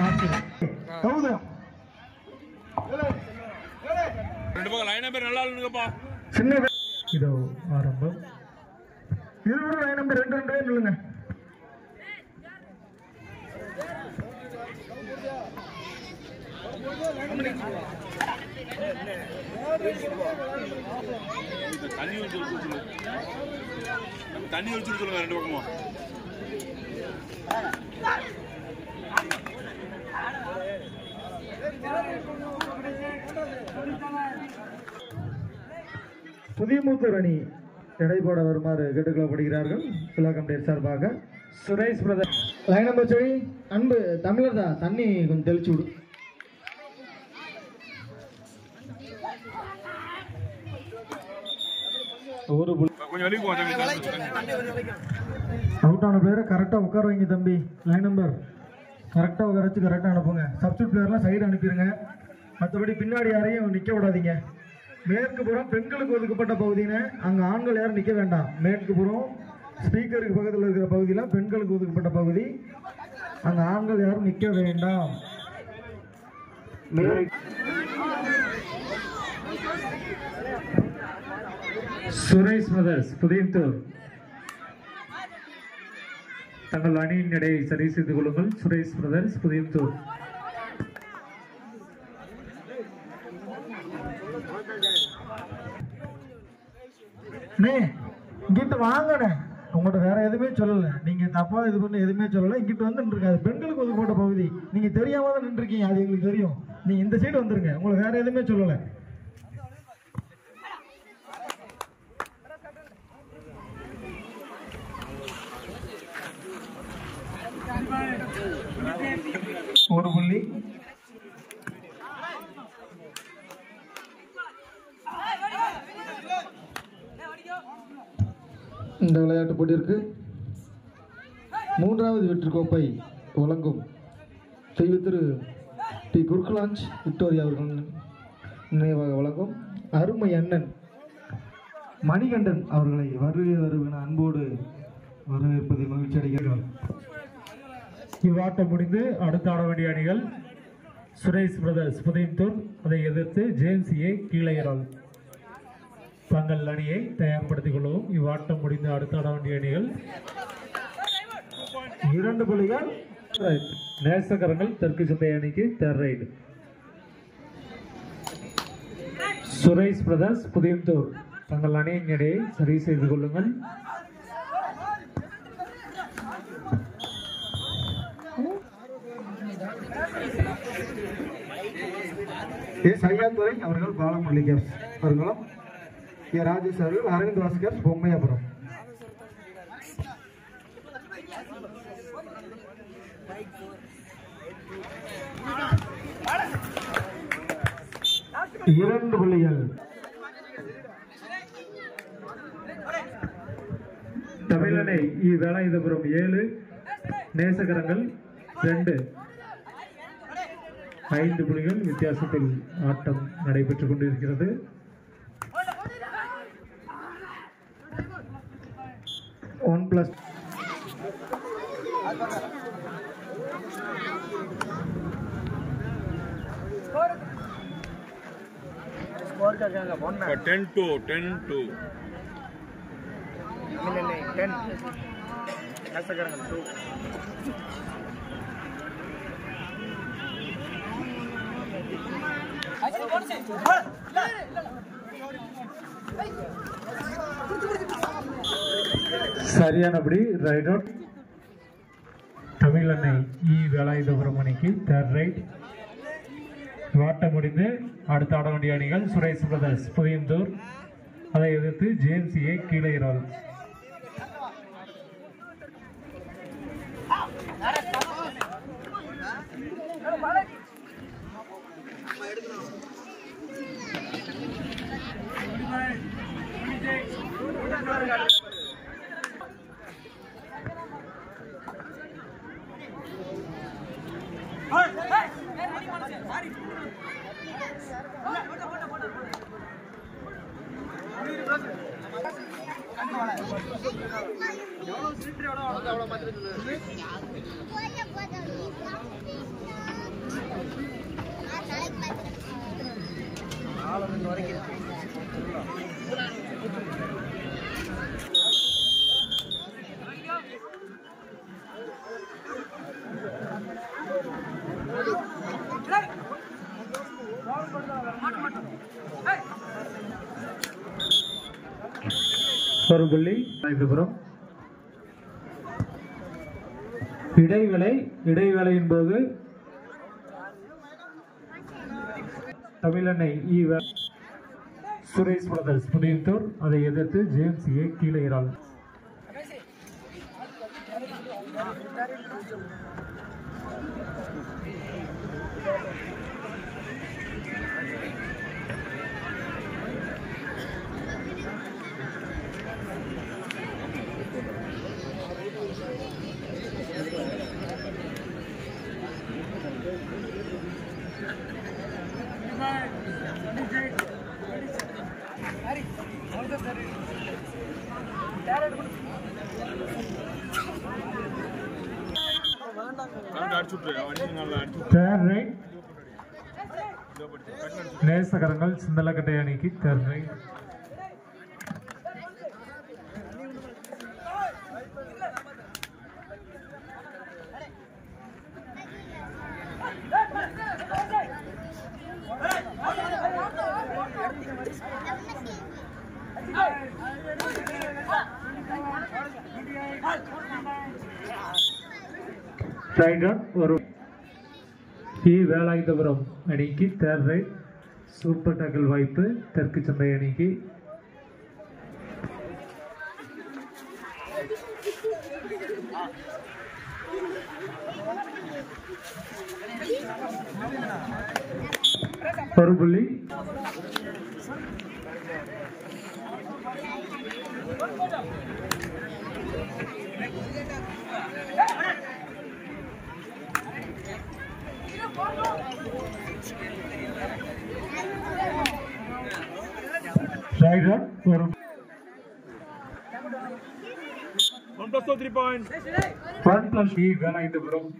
கௌதம் ரெண்டு பக்கம் line number நல்லா இல்லைங்கப்பா சின்ன இதோ ஆரம்பம் இருவரும் லைன் நம்பர் ரெண்டு ரெண்டு பேர் நில்லுங்க இந்த தண்ணி வச்சு விட்டு சொல்லுங்க நம்ம தண்ணி வச்சு விட்டு சொல்லுங்க ரெண்டு பக்கமும் புதியமுத்தூர் அணி எடைபோட வருமாறு கேட்டுக்கொள்ளப்படுகிறார்கள் விழா கம்பெனி சார்பாக சுரேஷ் பிரதர் லைன் நம்பர் சொல்லி அன்பு தமிழர் தான் தண்ணி கொஞ்சம் தெளிச்சு விடு ஒரு புல் கொஞ்சம் வெளியே போவாங்க அவுட் ஆன பிளேயரை கரெக்டாக உட்கார வைங்க தம்பி லைன் நம்பர் கரெக்டாக உட்கார வச்சு கரெக்டாக அனுப்புங்க சப்ஸ்டியூட் பிளேயர்லாம் சைடு அனுப்பிடுங்க மற்றபடி பின்னாடி யாரையும் நிற்க விடாதீங்க மேற்கு புறம் பெண்களுக்கு ஒதுக்கப்பட்ட பகுதின்னு அங்கே ஆண்கள் யாரும் நிற்க வேண்டாம் மேற்கு புறம் ஸ்பீக்கருக்கு பக்கத்தில் இருக்கிற பகுதியில் பெண்களுக்கு ஒதுக்கப்பட்ட பகுதி அங்கே ஆண்கள் யாரும் நிற்க வேண்டாம் சுரேஷ் மதர்ஸ் புதியத்தூர் தங்கள் அணியின் எடையை சரி செய்து கொள்ளுங்கள் சுரேஷ் பிரதர்ஸ் புதியத்தூர் அண்ணே இங்கிட்டு வாங்கண்ணே உங்கள்கிட்ட வேற எதுவுமே சொல்லலை நீங்க தப்பா இது பண்ணி எதுவுமே சொல்லலை இங்கிட்டு வந்து நின்றுருக்காது பெண்களுக்கு ஒதுக்கப்பட்ட பகுதி நீங்க தெரியாம தான் நின்றுருக்கீங்க அது எங்களுக்கு தெரியும் நீங்க இந்த சைடு வந்துருங்க உங்களுக்கு வேற எதுவுமே சொல்லலை ஒரு புள்ளி இந்த விளையாட்டு போட்டியிற்கு மூன்றாவது வெற்றி கோப்பை வழங்கும் தெய்வ திரு டி குர்குலாஞ்ச் விக்டோரியா அவர்கள் நினைவாக வழங்கும் அருமை அண்ணன் மணிகண்டன் அவர்களை வருக வருவென அன்போடு வரவேற்பதில் மகிழ்ச்சி அடைகிறார்கள் இவ்வாட்டம் முடிந்து அடுத்த ஆட வேண்டிய அணிகள் சுரேஷ் பிரதர்ஸ் புதையத்தூர் அதை எதிர்த்து ஜேம்ஸ் ஏ கீழையரால் தங்கள் அணியை தயார்படுத்திக் கொள்ளவும் இவ்வாட்டம் முடிந்து அடுத்த ஆட வேண்டிய அணிகள் இரண்டு புள்ளிகள் நேசகரங்கள் தெற்கு சந்தை அணிக்கு third raid Suresh brothers Pudhiyathur தங்கள் அணியின் இடையை சரி செய்து கொள்ளுங்கள் ஏ சையாத்துறை அவர்கள் பாலமுரளி கேப்ஸ் அவர்களும் ஏ ராஜேஷ் அவர்கள் அரவிந்த் வாஸ்கர் பொம்மையாபுரம் இரண்டு புள்ளிகள் தமிழனை வேலாயுதபுரம் ஏழு நேசகரங்கள் ரெண்டு ஐந்து புள்ளிகள் வித்தியாசத்தில் ஆட்டம் நடைபெற்றுக் கொண்டிருக்கிறது one plus ten two ten two சரியானபடி raid out Tamil Annai E Velayuthapuram அணிக்கு தேர்ட் ரைட் வாட்டம் முடிந்து அடுத்த ஆட வேண்டிய அணிகள் சுரேஷ் பிரதர்ஸ் புதியந்தூர் அதை எதிர்த்து ஜேம்ஸ் ஏ கீழையரால் போய் போதும் ஒரு புள்ளி ராயபுரம் இடைவேளை இடைவேளையின் போது தமிழனை ஈவ சுரேஷ் பிரதர்ஸ் புனியத்தூர் அதை எதிர்த்து ஜேம்ஸ் ஏ கீழே இறால் கரண்ட் அடிச்சு விட்டுரு வண்டி நல்லா அடிச்சு தேர்ட் ரைட் நேசகரங்கள் சிந்தலக்கட்டை அணிக்கு தேர்ட் ரைட் ரைட் ஒரு இ வேலாயுதபுரம் அணிக்கு தேர்ட் ரைட் சூப்பர் டக்கல் வாய்ப்பு தெற்கு சந்தை அணிக்கு ஒரு புள்ளி ரைட் ஒரு one plus three point one plus E Velayuthapuram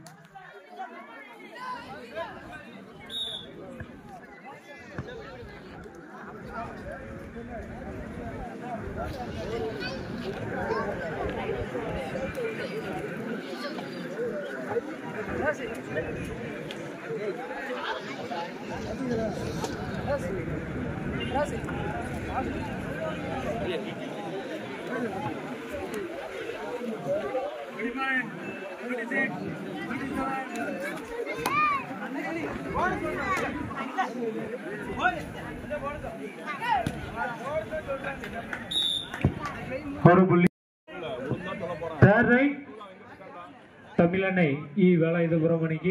ஒரு புள்ளி தேர்ட் ரைட் தமிழனை இ வேலாயுதபுரம் அணிக்கு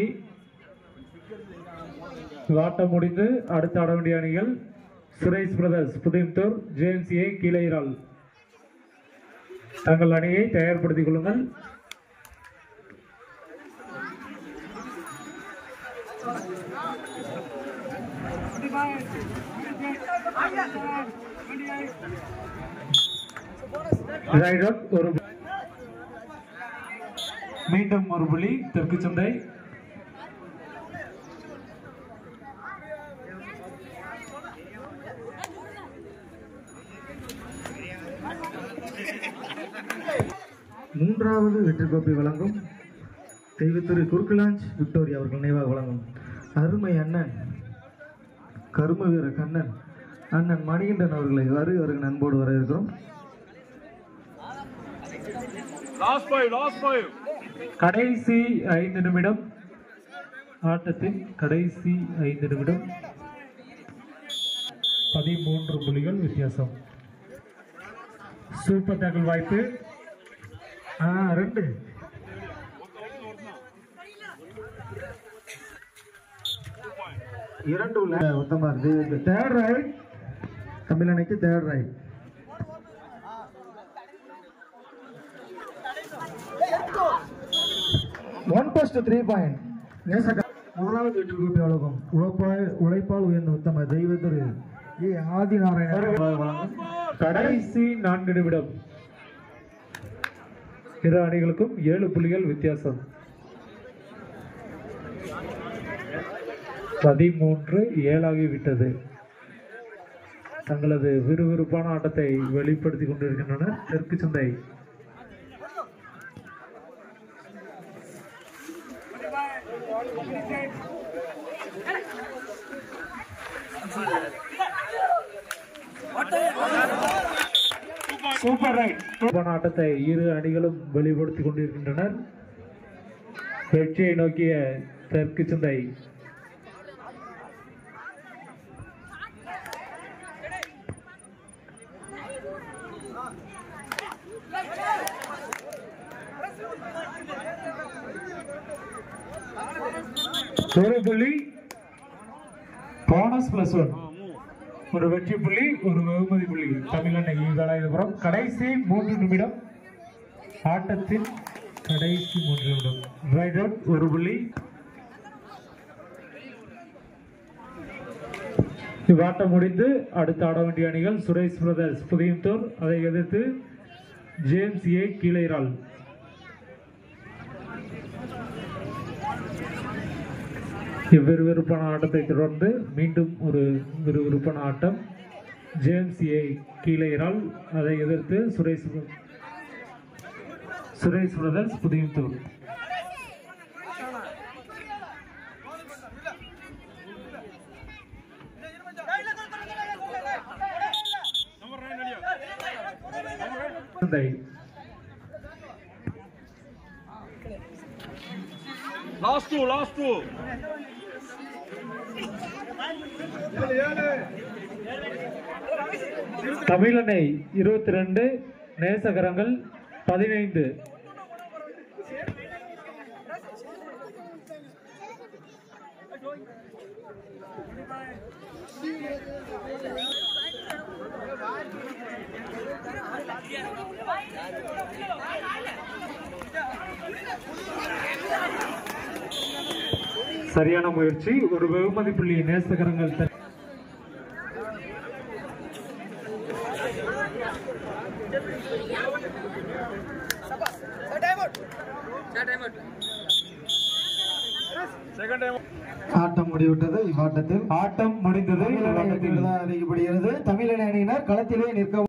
ஆட்டம் முடிந்து அடுத்த ஆட வேண்டிய அணிகள் Suresh brothers Pudhiyathur James A கீழைரால் தங்கள் அணியை தயார்படுத்திக் கொள்ளுங்கள் ரைட் அவுட் ஒரு மீண்டும் ஒரு புள்ளி தெற்கு சந்தை மூன்றாவது வெற்றி கோப்பை வழங்கும் தெய்வத்திரு குறுக்கலாஞ்ச் விக்டோரியா அவர்கள் நினைவாக வழங்கும் அருமை அண்ணன் கரும வீர கண்ணன் அண்ணன் மணிகண்டன் அவர்களை வருக வருக நண்போடு வர இருக்கிறோம் லாஸ்ட் ஃபைவ் லாஸ்ட் ஃபைவ் கடைசி ஐந்து நிமிடம் ஆட்டத்தின் கடைசி ஐந்து நிமிடம் பதிமூன்று புள்ளிகள் வித்தியாசம் சூப்பர் டேக்கிள் வாய்ப்பு ஆ ரெண்டு இரண்டு உள்ள உத்தமா இருக்கு தேர்ட் ரைட் தமிழனைக்கு third raid one plus three point முதலாவது வெற்றி கோப்பை வழங்கும் உழைப்பால் உழைப்பால் உயர்ந்த உத்தம தெய்வத்திரு ஏ ஆதிநாராயணன் வழங்கும் கடைசி நான்கு நிமிடம் இரு அணிகளுக்கும் ஏழு புள்ளிகள் வித்தியாசம் பதிமூன்று ஏழாகிவிட்டது தங்களது விறுவிறுப்பான ஆட்டத்தை வெளிப்படுத்திக் கொண்டிருக்கின்றனர் தெற்கு சந்தை சூப்பர் ரைட் சூப்பரான ஆட்டத்தை இரு அணிகளும் வெளிப்படுத்திக் கொண்டிருக்கின்றனர் வெற்றியை நோக்கிய தெற்கு சந்தை ஒரு புள்ளி போனஸ் பிளஸ் ஒன் ஒரு வெற்றி புள்ளி ஒரு வெகுமதி புள்ளி தமிழன் ஈகாலாயுதபுரம் கடைசி மூன்று நிமிடம் ஆட்டத்தின் கடைசி மூன்று நிமிடம் ரைட் அவுட் ஒரு புள்ளி இவ்வாட்டம் முடிந்து அடுத்து ஆட வேண்டிய அணிகள் சுரேஷ் பிரதர்ஸ் புதியத்தூர் அதை எதிர்த்து ஜேம்ஸ் ஏ கீழைரால் இவ்விறுவிறுப்பான ஆட்டத்தை தொடர்ந்து மீண்டும் ஒரு விறுவிறுப்பான ஆட்டம் ஜேம்ஸ் ஏ கீழைரால் அதை எதிர்த்து சுரேஷ் சுரேஷ் பிரதர்ஸ் புதியத்தூர் சந்தை லாஸ்ட் டூ லாஸ்ட் டூ தமிழனை இருபத்தி ரெண்டு நேசகரங்கள் பதினைந்து சரியான முயற்சி ஒரு வெகுமதி புள்ளி நேசகரங்கள் தன் செகண்ட் டைம் ஆட்டம் முடிவிட்டது இவ்வாட்டத்தில் ஆட்டம் முடிந்தது தமிழனை வெற்றி இவ்வாட்டத்தில் அறிவிக்கப்படுகிறது தமிழன அணியினர் களத்திலே நிற்க